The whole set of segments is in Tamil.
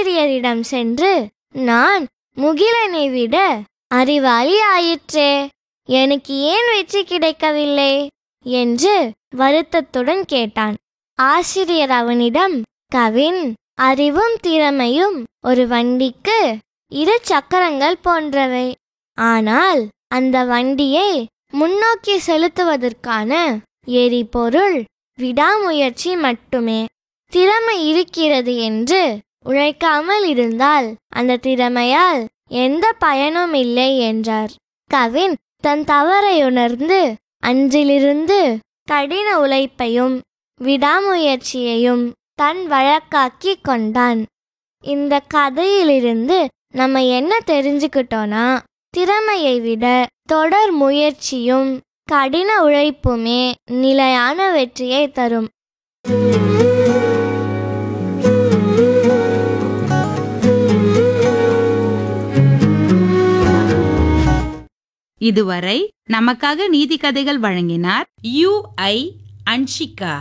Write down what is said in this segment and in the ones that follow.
ஆசிரியரிடம் சென்று நான் முகிலனை விட அறிவாளி ஆயிற்றே எனக்கு ஏன் வெற்றி கிடைக்கவில்லை என்று வருத்தத்துடன் கேட்டான் ஆசிரியர் அவனிடம் கவின் அறிவும் திறமையும் ஒரு வண்டிக்கு இரு சக்கரங்கள் போன்றவை ஆனால் அந்த வண்டியை முன்னோக்கி செலுத்துவதற்கான எரிபொருள் விடாமுயற்சி மட்டுமே திறமை இருக்கிறது என்று உழைக்காமல் இருந்தால் அந்த திறமையால் எந்த பயனும் இல்லை என்றார் கவின் தன் தவறை உணர்ந்து அன்றிலிருந்து கடின உழைப்பையும் விடாமுயற்சியையும் தன் வழக்காக்கி கொண்டான் இந்த கதையிலிருந்து நம்ம என்ன தெரிஞ்சுக்கிட்டோம்னா திறமையை விட தொடர் முயற்சியும் கடின உழைப்புமே நிலையான வெற்றியை தரும் இதுவரை நமக்காக நீதி கதைகள் வழங்கினார் யு ஐ அன்ஷிகா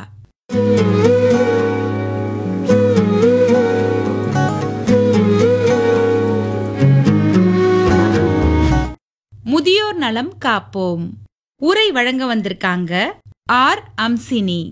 முதியோர் நலம் காப்போம் உரை வழங்க வந்திருக்காங்க ஆர் அம்சினி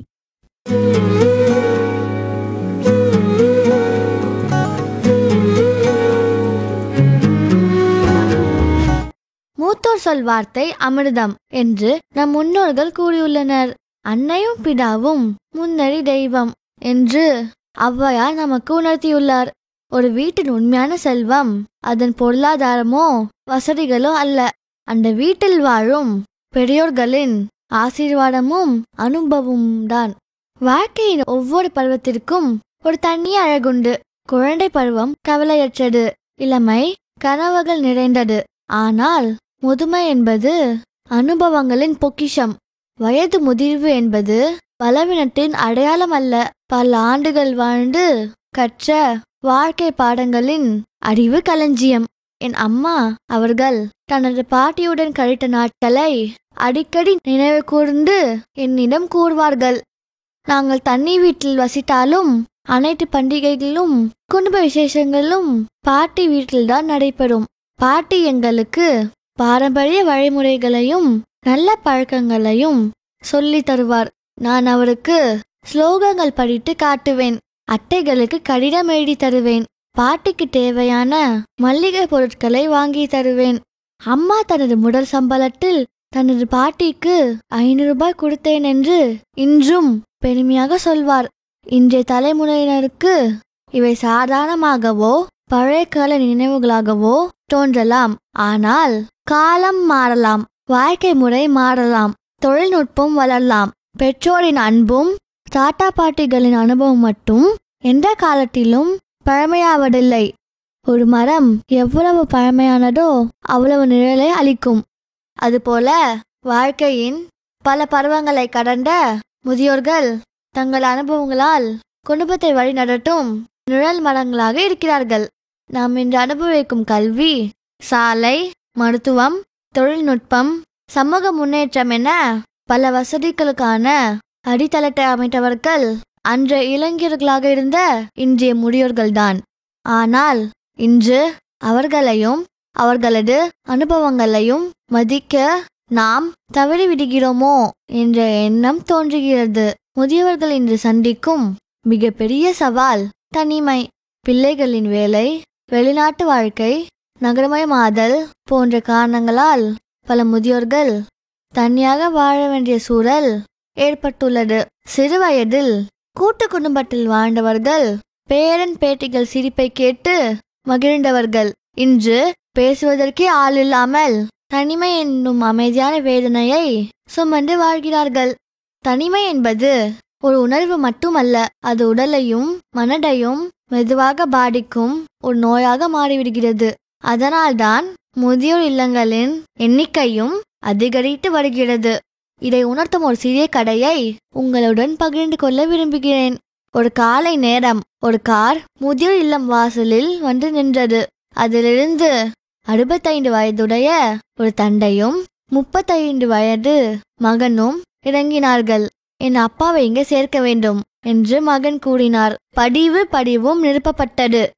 மூத்தோர் சொல் வார்த்தை அமிர்தம் என்று நம் முன்னோர்கள் கூறியுள்ளனர் அன்னையும் பிதாவும் முன்னறி தெய்வம் என்று ஔவையார் நமக்கு உணர்த்தியுள்ளார் ஒரு வீட்டின் உண்மையான செல்வம் அதன் பொருளாதாரமோ வசதிகளோ அல்ல அந்த வீட்டில் வாழும் பெரியோர்களின் ஆசீர்வாதமும் அனுபவமும் தான் வாழ்க்கையின் ஒவ்வொரு பருவத்திற்கும் ஒரு தனி அழகுண்டு குழந்தை பருவம் கவலையற்றது இளமை கனவுகள் நிறைந்தது ஆனால் முதுமை என்பது அனுபவங்களின் பொக்கிஷம் வயது முதிர்வு என்பது பலவீனத்தின் அடையாளம் அல்ல பல ஆண்டுகள் வாழ்ந்து கற்ற வாழ்க்கை பாடங்களின் அறிவு களஞ்சியம் என் அம்மா அவர்கள் தனது பாட்டியுடன் கழித்த நாட்களை அடிக்கடி நினைவு கூர்ந்து என்னிடம் கூறுவார்கள் நாங்கள் தண்ணி வீட்டில் வசித்தாலும் அனைத்து பண்டிகைகளும் குடும்ப விசேஷங்களும் பாட்டி வீட்டில்தான் நடைபெறும் பாட்டி எங்களுக்கு பாரம்பரிய வழிமுறைகளையும் நல்ல பழக்கங்களையும் சொல்லி தருவார் நான் அவருக்கு ஸ்லோகங்கள் படித்து காட்டுவேன் அட்டைகளுக்கு கடிதம் எழுதி தருவேன் பாட்டிக்கு தேவையான மல்லிகை பொருட்களை வாங்கி தருவேன் அம்மா தனது முதல் சம்பளத்தில் தனது பாட்டிக்கு ஐநூறு ரூபாய் கொடுத்தேன் என்று இன்றும் பெருமையாக சொல்வார் இன்றைய தலைமுறையினருக்கு இவை சாதாரணமாகவோ பழைய கால நினைவுகளாகவோ தோன்றலாம் ஆனால் காலம் மாறலாம் வாழ்க்கை முறை மாறலாம் தொழில்நுட்பம் வளரலாம் பெற்றோரின் அன்பும் தாத்தா பாட்டிகளின் அனுபவம் மட்டும் எந்த காலத்திலும் பழமையாவதில்லை ஒரு மரம் எவ்வளவு பழமையானதோ அவ்வளவு நிழலை அளிக்கும் அதுபோல வாழ்க்கையின் பல பருவங்களை கடந்த முதியோர்கள் தங்கள் அனுபவங்களால் குடும்பத்தை வழிநடத்தும் நிழல் மரங்களாக இருக்கிறார்கள் நாம் இன்று அனுபவிக்கும் கல்வி சாலை மருத்துவம் தொழில்நுட்பம் சமூக முன்னேற்றம் என பல வசதிகளுக்கான அடித்தளத்தை அமைத்தவர்கள் அன்றைய இளைஞர்களாக இருந்த இன்றைய முதியோர்கள்தான் ஆனால் இன்று அவர்களையும் அவர்களது அனுபவங்களையும் மதிக்க நாம் தவறி விடுகிறோமோ என்ற எண்ணம் தோன்றுகிறது முதியவர்கள் இன்று சந்திக்கும் மிகப்பெரிய சவால் தனிமை பிள்ளைகளின் வேலை வெளிநாட்டு வாழ்க்கை நகரமயமாதல் போன்ற காரணங்களால் பல முதியோர்கள் தனியாக வாழ வேண்டிய சூழல் ஏற்பட்டுள்ளது சிறு வயதில் கூட்டு குடும்பத்தில் வாழ்ந்தவர்கள் பேரன் பேட்டிகள் சிரிப்பை கேட்டு மகிழ்ந்தவர்கள் இன்று பேசுவதற்கே ஆள் இல்லாமல் தனிமை என்னும் அமைதியான வேதனையை சுமந்து வாழ்கிறார்கள் தனிமை என்பது ஒரு உணர்வு மட்டுமல்ல அது உடலையும் மனதையும் மெதுவாக பாதிக்கும் ஒரு நோயாக மாறிவிடுகிறது அதனால்தான் முதியோர் இல்லங்களின் எண்ணிக்கையும் அதிகரித்து வருகிறது இதை உணர்த்தும் ஒரு சிறிய கடையை உங்களுடன் பகிர்ந்து கொள்ள விரும்புகிறேன் ஒரு காலை நேரம் ஒரு கார் முதியோர் இல்லம் வாசலில் வந்து நின்றது அதிலிருந்து அறுபத்தைந்து வயதுடைய ஒரு தந்தையும் முப்பத்தைந்து வயது மகனும் இறங்கினார்கள் என் அப்பாவை இங்கே சேர்க்க வேண்டும் என்று மகன் கூறினார் படிவு படிவும் நிரப்பப்பட்டது